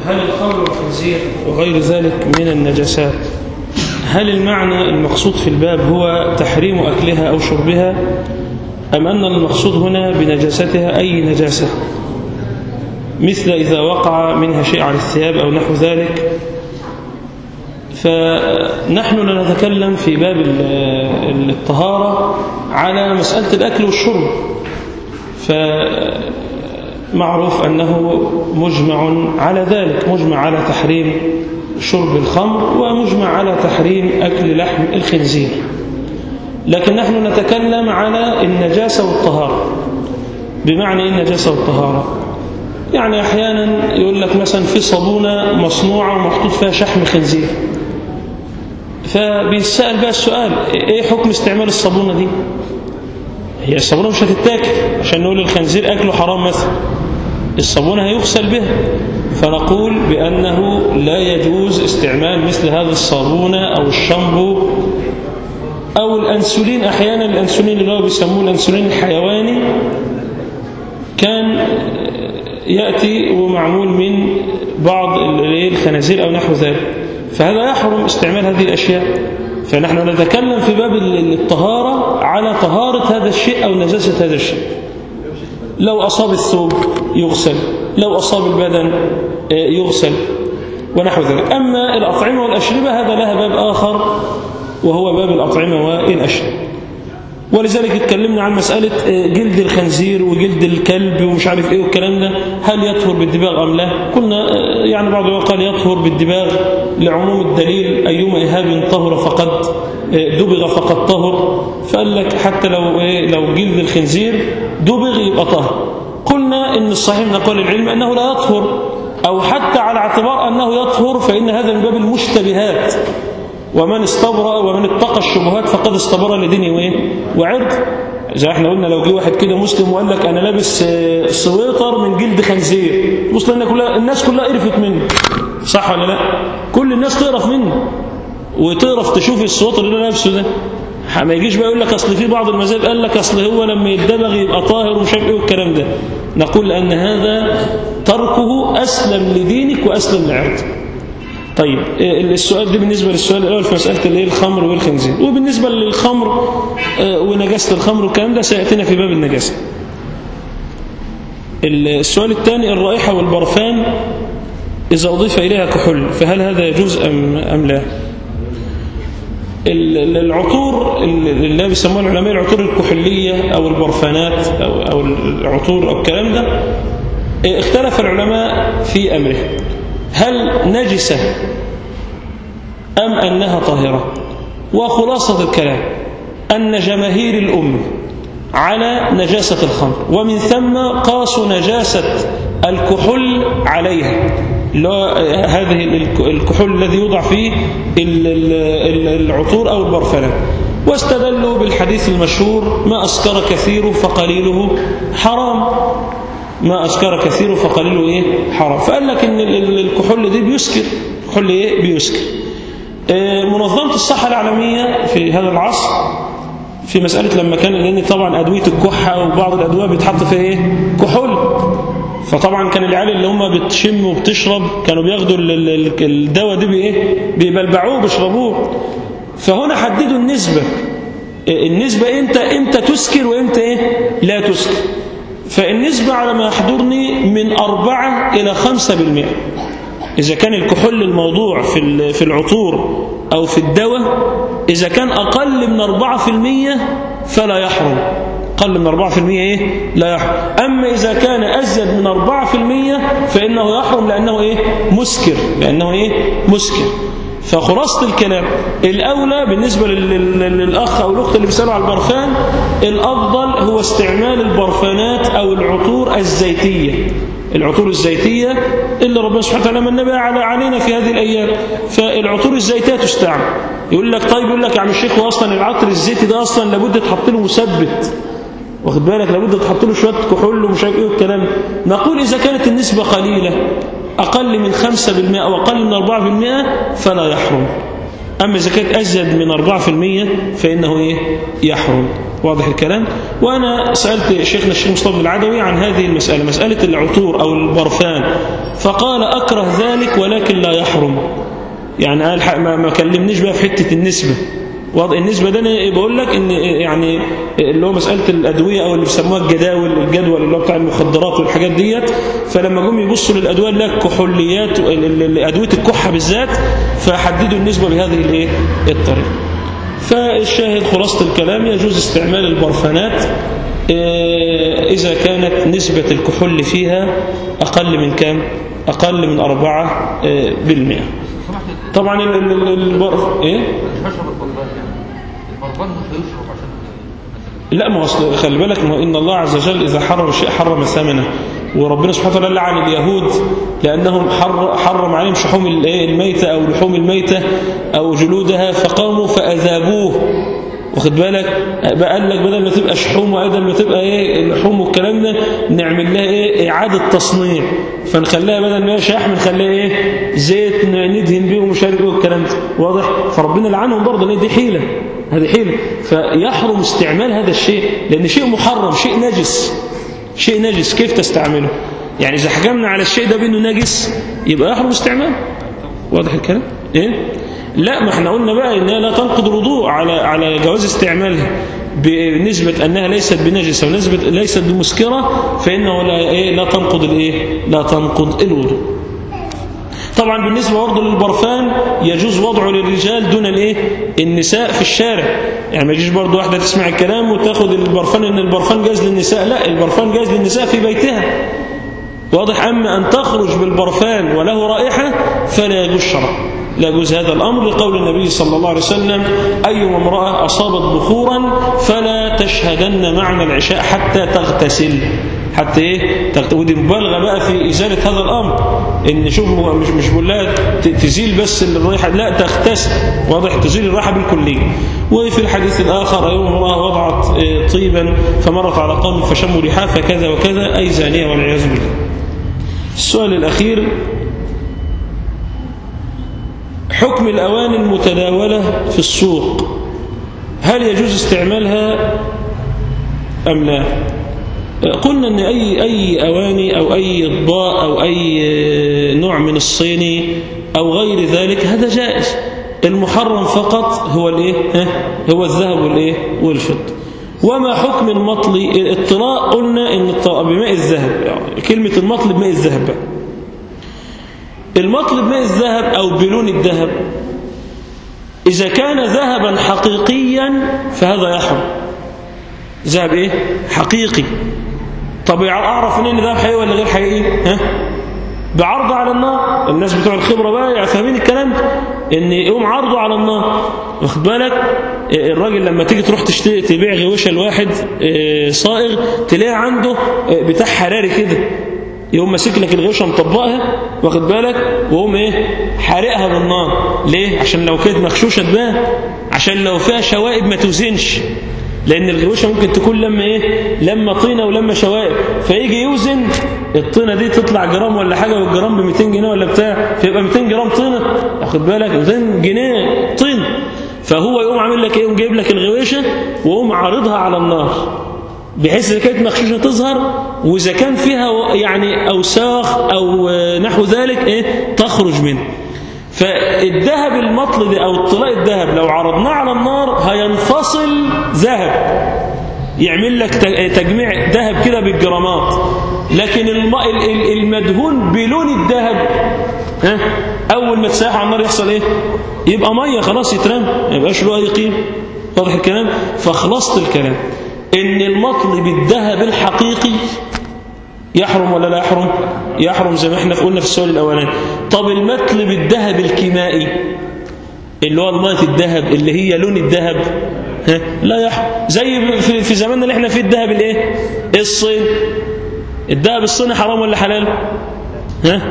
هل الخمر والخنزير وغير ذلك من النجاسات هل المعنى المقصود في الباب هو تحريم أكلها أو شربها أم أن المقصود هنا بنجاستها أي نجاسة مثل إذا وقع منها شيء على الثياب أو نحو ذلك فنحن لا نتكلم في باب الطهارة على مسألة الأكل والشرب فمعروف أنه مجمع على ذلك مجمع على تحريم شرب الخمر ومجمع على تحريم أكل لحم الخنزير لكن نحن نتكلم على النجاسة والطهارة بمعنى إيه النجاسة والطهارة يعني أحيانا يقول لك مثلا في صابونة مصنوعة ومحطوط فيها شحم خنزير فبيسأل بقى السؤال ايه حكم استعمال الصابونة دي هي الصابونة مش هتتاكل عشان نقول الخنزير أكله حرام مثلا الصابونة هيغسل بها فنقول بأنه لا يجوز استعمال مثل هذه الصابونة أو الشامبو أو الأنسولين أحيانا الأنسولين اللي هو بيسموه الأنسولين الحيواني كان يأتي ومعمول من بعض الخنازير أو نحو ذلك فهذا يحرم استعمال هذه الأشياء فنحن نتكلم في باب الطهارة على طهارة هذا الشيء أو نجاسة هذا الشيء لو أصاب الثوب يغسل لو أصاب البدن يغسل ونحو ذلك أما الأطعمة والأشربة هذا لها باب آخر وهو باب الأطعمة والأشربة ولذلك اتكلمنا عن مسألة جلد الخنزير وجلد الكلب ومش عارف ايه والكلام ده هل يطهر بالدباغ أم لا قلنا يعني بعض قال يطهر بالدباغ لعموم الدليل أيما إهاب طهر فقد دبغ فقد طهر فقال لك حتى لو إيه لو جلد الخنزير دبغ يبقى طهر قلنا إن الصحيح من أقوال العلم أنه لا يطهر أو حتى على اعتبار أنه يطهر فإن هذا من باب المشتبهات ومن استبرأ ومن اتقى الشبهات فقد استبرأ لدينه وايه وعرض زي احنا قلنا لو جه واحد كده مسلم وقال لك انا لابس سويطر من جلد خنزير مسلم كلها الناس كلها قرفت منه صح ولا لا كل الناس تقرف منه وتقرف تشوف السويطر اللي انا لابسه ده ما يجيش بقى يقول لك اصل في بعض المذاهب قال لك اصل هو لما يتدبغ يبقى طاهر ومش عارف ايه والكلام ده نقول ان هذا تركه اسلم لدينك واسلم لعرضك طيب السؤال ده بالنسبة للسؤال الأول في مسألة الايه الخمر والخنزير وبالنسبة للخمر ونجاسة الخمر والكلام ده سيأتينا في باب النجاسة السؤال الثاني الرائحة والبرفان إذا أضيف إليها كحول فهل هذا يجوز أم, أم لا العطور اللي بيسموها العلماء العطور الكحولية أو البرفانات أو, أو العطور أو الكلام ده اختلف العلماء في أمره هل نجسة أم أنها طاهرة وخلاصة الكلام أن جماهير الأمة على نجاسة الخمر ومن ثم قاسوا نجاسة الكحول عليها هذه الكحول الذي يوضع فيه العطور أو البرفانات واستدلوا بالحديث المشهور ما أسكر كثيره فقليله حرام ما أسكر كثيره فقليله إيه حرام فقال لك إن الكحول دي بيسكر الكحول إيه بيسكر منظمة الصحة العالمية في هذا العصر في مسألة لما كان لأن طبعا أدوية الكحة وبعض الأدوية بيتحط فيها إيه كحول فطبعا كان العيال اللي هم بتشم وبتشرب كانوا بياخدوا الدواء ده بإيه بيبلبعوه بيشربوه فهنا حددوا النسبة النسبة إمتى إمتى تسكر وإمتى إيه لا تسكر فالنسبة على ما يحضرني من أربعة إلى خمسة بالمئة إذا كان الكحول الموضوع في في العطور أو في الدواء إذا كان أقل من أربعة في المية فلا يحرم أقل من أربعة في المية إيه؟ لا يحرم أما إذا كان أزيد من أربعة في المية فإنه يحرم لأنه إيه؟ مسكر لأنه إيه؟ مسكر فخلاصة الكلام الأولى بالنسبة للأخ أو الأخت اللي بيسألوا على البرفان الأفضل هو استعمال البرفانات أو العطور الزيتية العطور الزيتية اللي ربنا سبحانه وتعالى من بها على علينا في هذه الأيام فالعطور الزيتية تستعمل يقول لك طيب يقول لك يا عم الشيخ أصلا العطر الزيتي ده أصلا لابد تحط له مثبت واخد بالك لابد تحط له شوية كحول ومش عارف ايه والكلام نقول إذا كانت النسبة قليلة أقل من 5% أو أقل من 4% فلا يحرم أما إذا كانت أزيد من 4% فإنه إيه؟ يحرم واضح الكلام وأنا سألت شيخنا الشيخ مصطفى العدوي عن هذه المسألة مسألة العطور أو البرفان فقال أكره ذلك ولكن لا يحرم يعني قال ما, ما كلمنيش بقى في حتة النسبة وضع النسبة ده أنا بقول لك ان يعني اللي هو مسألة الأدوية أو اللي بيسموها الجداول الجدول اللي هو بتاع المخدرات والحاجات ديت فلما جم يبصوا للأدوية اللي هي الكحوليات أدوية الكحة بالذات فحددوا النسبة بهذه الايه الطريقة فالشاهد خلاصة الكلام يجوز استعمال البرفانات إذا كانت نسبة الكحول فيها أقل من كام أقل من أربعة بالمئة طبعا البرف إيه البربان مش هيشرب عشان لا ما اصل خلي بالك ما ان الله عز وجل اذا حرم شيء حرم ثمنه وربنا سبحانه وتعالى لعن اليهود لانهم حر حرم عليهم شحوم الميته او لحوم الميته او جلودها فقاموا فاذابوه واخد بالك بقى قال لك بدل ما تبقى شحوم وبدل ما تبقى ايه لحوم والكلام ده نعمل لها ايه اعاده تصنيع فنخليها بدل ما هي شحم نخليها ايه زيت ندهن بيه ومش عارف ايه والكلام ده واضح فربنا لعنهم برضه لان دي حيله هذه حيله فيحرم استعمال هذا الشيء لان شيء محرم شيء نجس شيء نجس كيف تستعمله يعني اذا حكمنا على الشيء ده بانه نجس يبقى يحرم استعماله واضح الكلام ايه لا ما احنا قلنا بقى انها لا تنقض الوضوء على على جواز استعمالها بنسبة أنها ليست بنجسة ونسبة ليست بمسكرة فإنه لا, إيه لا تنقض الإيه لا تنقض الوضوء طبعا بالنسبة برضه للبرفان يجوز وضعه للرجال دون الايه النساء في الشارع يعني ما يجيش برضه واحدة تسمع الكلام وتاخد البرفان ان البرفان جاز للنساء لا البرفان جاز للنساء في بيتها واضح أما أن تخرج بالبرفان وله رائحة فلا يجوز شرعا لا يجوز هذا الأمر لقول النبي صلى الله عليه وسلم أي امرأة أصابت بخورا فلا تشهدن معنا العشاء حتى تغتسل حتى ايه ودي مبالغه بقى في ازاله هذا الامر ان شوف مش مش بقول لها تزيل بس الريحه لا تغتسل واضح تزيل الريحه بالكليه وفي الحديث الاخر ايوم امراه وضعت طيبا فمرت على قوم فشموا ريحها فكذا وكذا اي زانيه والعياذ بالله السؤال الاخير حكم الأواني المتداولة في السوق هل يجوز استعمالها أم لا قلنا أن أي, أي أواني أو أي إطباء أو أي نوع من الصيني أو غير ذلك هذا جائز المحرم فقط هو الايه هو الذهب والايه والفضه وما حكم المطلي الطلاء قلنا ان بماء الذهب يعني كلمه المطلي بماء الذهب بقى المطلب ماء الذهب أو بلون الذهب إذا كان ذهبا حقيقيا فهذا يحرم ذهب إيه؟ حقيقي طب أعرف منين ذهب حقيقي ولا غير حقيقي ها؟ بعرضه على النار الناس بتوع الخبرة بقى فاهمين الكلام ان يقوم عرضه على النار واخد بالك الراجل لما تيجي تروح تشتري تبيع غوشه لواحد صائغ تلاقي عنده بتاع حراري كده يقوم ماسك لك الغوشه مطبقها واخد بالك ويقوم ايه حارقها بالنار ليه عشان لو كانت مغشوشه تبان عشان لو فيها شوائب ما توزنش لان الغوشه ممكن تكون لما ايه لما طينه ولما شوائب فيجي يوزن الطينه دي تطلع جرام ولا حاجه والجرام ب 200 جنيه ولا بتاع فيبقى 200 جرام طينه واخد بالك 200 جنيه طين فهو يقوم عامل لك ايه يقوم جايب لك الغويشه ويقوم عارضها على النار بحيث إذا كانت مغشوشة تظهر وإذا كان فيها يعني أوساخ أو نحو ذلك إيه تخرج منه فالذهب المطلب أو الطلاء الذهب لو عرضناه على النار هينفصل ذهب يعمل لك تجميع ذهب كده بالجرامات لكن المدهون بلون الذهب ها أول ما تسيح على النار يحصل إيه يبقى مية خلاص يترمى ما يبقاش له أي قيمة واضح الكلام فخلصت الكلام ان المطلب الذهب الحقيقي يحرم ولا لا يحرم يحرم زي ما احنا قلنا في السؤال الاولاني طب المطلب الذهب الكيمائي اللي هو الميه الذهب اللي هي لون الذهب ها لا يحرم زي في, في زماننا اللي احنا فيه الذهب الايه الصين الذهب الصيني حرام ولا حلال ها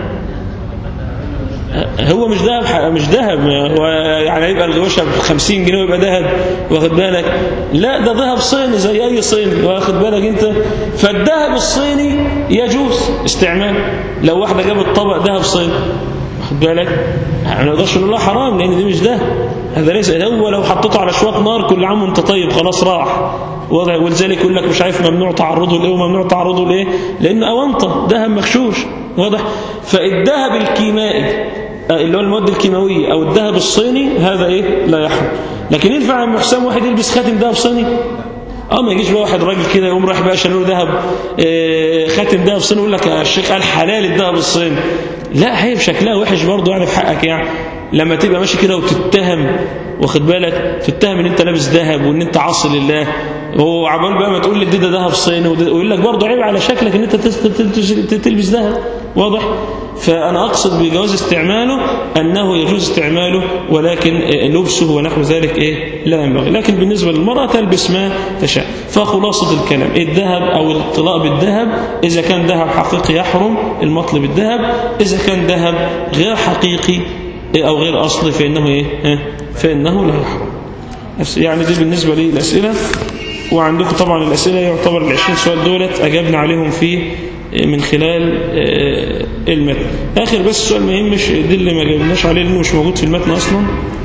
هو مش ذهب مش ذهب هو يعني يبقى الغوشه ب 50 جنيه ويبقى ذهب واخد بالك لا ده ذهب صيني زي اي صيني واخد بالك انت فالذهب الصيني يجوز استعمال لو واحده جابت طبق ذهب صيني خد بالك ما نقدرش نقول له حرام لان دي مش ده هذا ليس هو لو حطيته على شواط نار كل عام وانت طيب خلاص راح وضع ولذلك يقول لك مش عارف ممنوع تعرضه لايه وممنوع تعرضه لايه لانه اونطه ذهب مغشوش واضح فالذهب الكيمائي اللي هو المواد الكيماويه او الذهب الصيني هذا ايه لا يحرم لكن ينفع يا حسام واحد يلبس خاتم ذهب صيني اه ما يجيش بقى واحد راجل كده يقوم رايح بقى شاري له ذهب آه خاتم ذهب صيني يقول لك يا الشيخ قال حلال الذهب الصيني لا هي شكلها وحش برضه يعني في حقك يعني لما تبقى ماشي كده وتتهم واخد بالك تتهم ان انت لابس ذهب وان انت عاصي لله هو عبال بقى ما تقول لي ده ذهب صيني ويقول لك برضه عيب على شكلك ان انت تلبس ذهب واضح فأنا أقصد بجواز استعماله أنه يجوز استعماله ولكن لبسه ونحو ذلك إيه لا ينبغي لكن بالنسبة للمرأة تلبس ما تشاء فخلاصة الكلام الذهب أو الاطلاء بالذهب إذا كان ذهب حقيقي يحرم المطل بالذهب إذا كان ذهب غير حقيقي أو غير أصلي فإنه إيه فإنه لا يحرم يعني دي بالنسبة لي الأسئلة وعندكم طبعا الأسئلة يعتبر العشرين سؤال دولت أجبنا عليهم في من خلال المتن آخر بس سؤال مهم مش دي اللي ما جاوبناش عليه لأنه مش موجود في المتن أصلا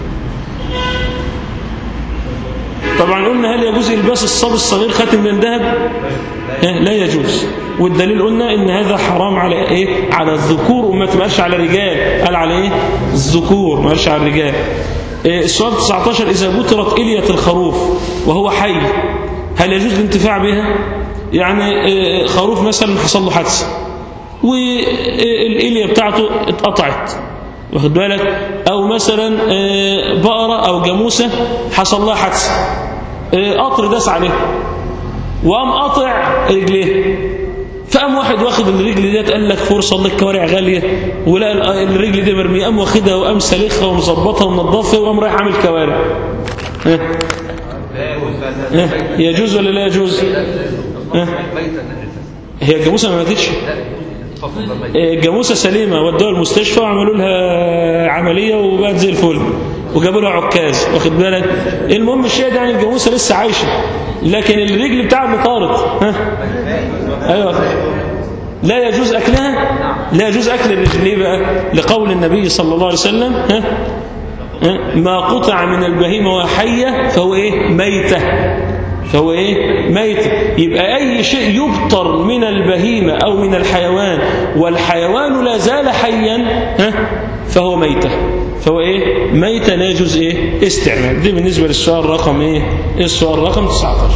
طبعا قلنا هل يجوز إلباس الصبي الصغير خاتم من ذهب لا يجوز والدليل قلنا ان هذا حرام على ايه على الذكور وما تبقاش على الرجال قال على ايه الذكور ما قالش على الرجال السؤال 19 إذا بترت إلية الخروف وهو حي هل يجوز الانتفاع بها يعني خروف مثلا حصل له حادثه والإلية بتاعته اتقطعت واخد بالك أو مثلا بقرة أو جاموسة حصل لها حادثه قطر داس عليه وقام قاطع رجليه فقام واحد واخد الرجل ديت قال لك فرصه الله الكوارع غاليه ولقى الرجل دي مرميه قام واخدها وقام سالخها ومظبطها ومنظفها وقام رايح عامل كوارع ها ها يجوز ولا لا يجوز ها هي الجاموسه ما ماتتش الجاموسه سليمه ودوها المستشفى وعملوا لها عمليه وبقت زي الفل وجابوا لها عكاز واخد بالك المهم الشاهد يعني الجاموسه لسه عايشه لكن الرجل بتاعها اللي طارت ها ايوه لا يجوز اكلها لا يجوز اكل الرجل ليه بقى لقول النبي صلى الله عليه وسلم ها ها ما قطع من البهيمه وحيه فهو ايه ميته فهو ايه ميت يبقى اي شيء يبطر من البهيمه او من الحيوان والحيوان لا زال حيا ها فهو ميته فهو ايه ميته لا يجوز ايه استعمال دي بالنسبه للسؤال رقم ايه السؤال رقم 19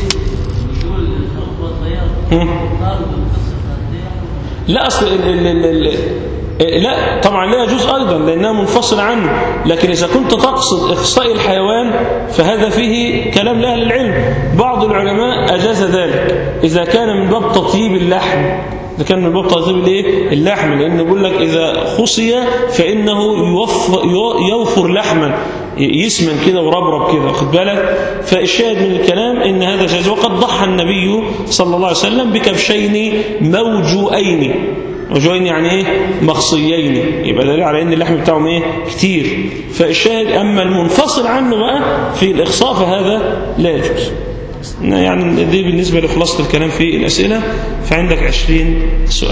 لا اصل ال ال ال ال لا طبعا لا يجوز ايضا لانها منفصله عنه لكن اذا كنت تقصد اخصاء الحيوان فهذا فيه كلام لاهل العلم بعض العلماء اجاز ذلك اذا كان من باب تطيب اللحم إذا كان من باب تطيب الايه اللحم لأن يقول لك إذا خصي فإنه يوفر, يوفر لحما يسمن كده وربرب كده واخد بالك فالشاهد من الكلام ان هذا جائز وقد ضحى النبي صلى الله عليه وسلم بكبشين موجوئين موجوئين يعني ايه مخصيين يبقى دليل على ان اللحم بتاعهم ايه كتير فالشاهد اما المنفصل عنه بقى في الاخصاء فهذا لا يجوز يعني دي بالنسبة لخلاصة الكلام في الأسئلة فعندك عشرين سؤال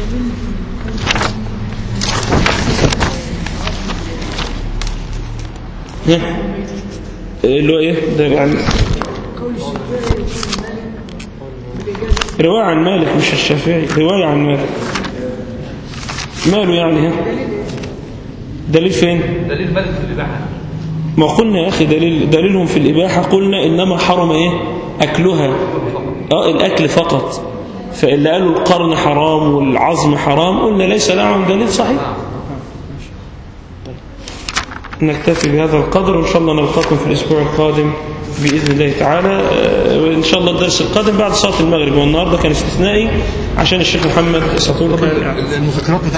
اللي هو ايه ده يعني رواية عن مالك مش الشافعي رواية عن مالك ماله يعني ها دليل فين دليل مالك في الإباحة ما قلنا يا أخي دليل دليلهم في الإباحة قلنا إنما حرم إيه أكلها آه الأكل فقط فاللي قالوا القرن حرام والعظم حرام قلنا ليس لهم دليل صحيح نكتفي بهذا القدر وإن شاء الله نلقاكم في الأسبوع القادم بإذن الله تعالى وإن شاء الله الدرس القادم بعد صلاة المغرب والنهاردة كان استثنائي عشان الشيخ محمد سطور المذكرات